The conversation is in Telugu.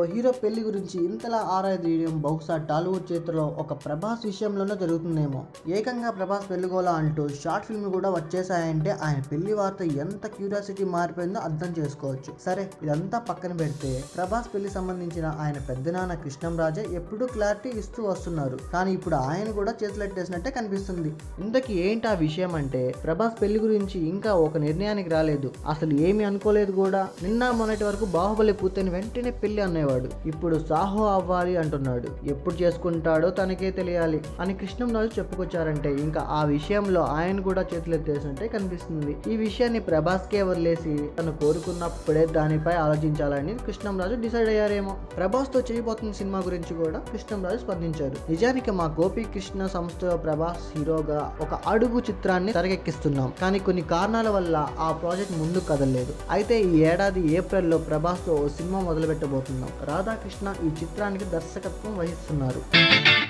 హీరో పెళ్లి గురించి ఇంతలా ఆరా తీయడం బహుశా టాలీవుడ్ చేతిలో ఒక ప్రభాస్ విషయంలోనే జరుగుతుందేమో ఏకంగా ప్రభాస్ పెళ్లిగోలా అంటూ షార్ట్ ఫిల్మ్ కూడా వచ్చేసాయంటే ఆయన పెళ్లి వార్త ఎంత క్యూరియాసిటీ మారిపోయిందో అర్థం చేసుకోవచ్చు సరే ఇదంతా పక్కన పెడితే ప్రభాస్ పెళ్లి సంబంధించిన ఆయన పెద్దనాన్న కృష్ణంరాజే ఎప్పుడూ క్లారిటీ ఇస్తూ వస్తున్నారు కానీ ఇప్పుడు ఆయన కూడా చేతులెట్టేసినట్టే కనిపిస్తుంది ఇంతకీ ఏంటి ఆ విషయం అంటే ప్రభాస్ పెళ్లి గురించి ఇంకా ఒక నిర్ణయానికి రాలేదు అసలు ఏమీ అనుకోలేదు కూడా నిన్న మొన్నటి వరకు బాహుబలి పూర్తయిన వెంటనే పెళ్లి అనేవాడు ఇప్పుడు సాహో అవ్వాలి అంటున్నాడు ఎప్పుడు చేసుకుంటాడో తనకే తెలియాలి అని కృష్ణంరాజు చెప్పుకొచ్చారంటే ఇంకా ఆ విషయంలో ఆయన కూడా చేతులెత్తేసినట్టే కనిపిస్తుంది ఈ విషయాన్ని ప్రభాస్కే వదిలేసి తను కోరుకున్నప్పుడే దానిపై ఆలోచించాలని కృష్ణంరాజు డిసైడ్ అయ్యారేమో ప్రభాస్ తో చేయబోతున్న సినిమా గురించి కూడా కృష్ణంరాజు స్పందించారు నిజానికి మా గోపి కృష్ణ సంస్థ ప్రభాస్ హీరోగా ఒక అడుగు చిత్రాన్ని తెరకెక్కిస్తున్నాం కానీ కొన్ని కారణాల వల్ల ఆ ప్రాజెక్ట్ ముందుకు కదలలేదు అయితే ఈ ఏడాది ఏప్రిల్లో ప్రభాస్తో ఓ సినిమా మొదలు పెట్టబోతున్నాం రాధాకృష్ణ ఈ చిత్రానికి దర్శకత్వం వహిస్తున్నారు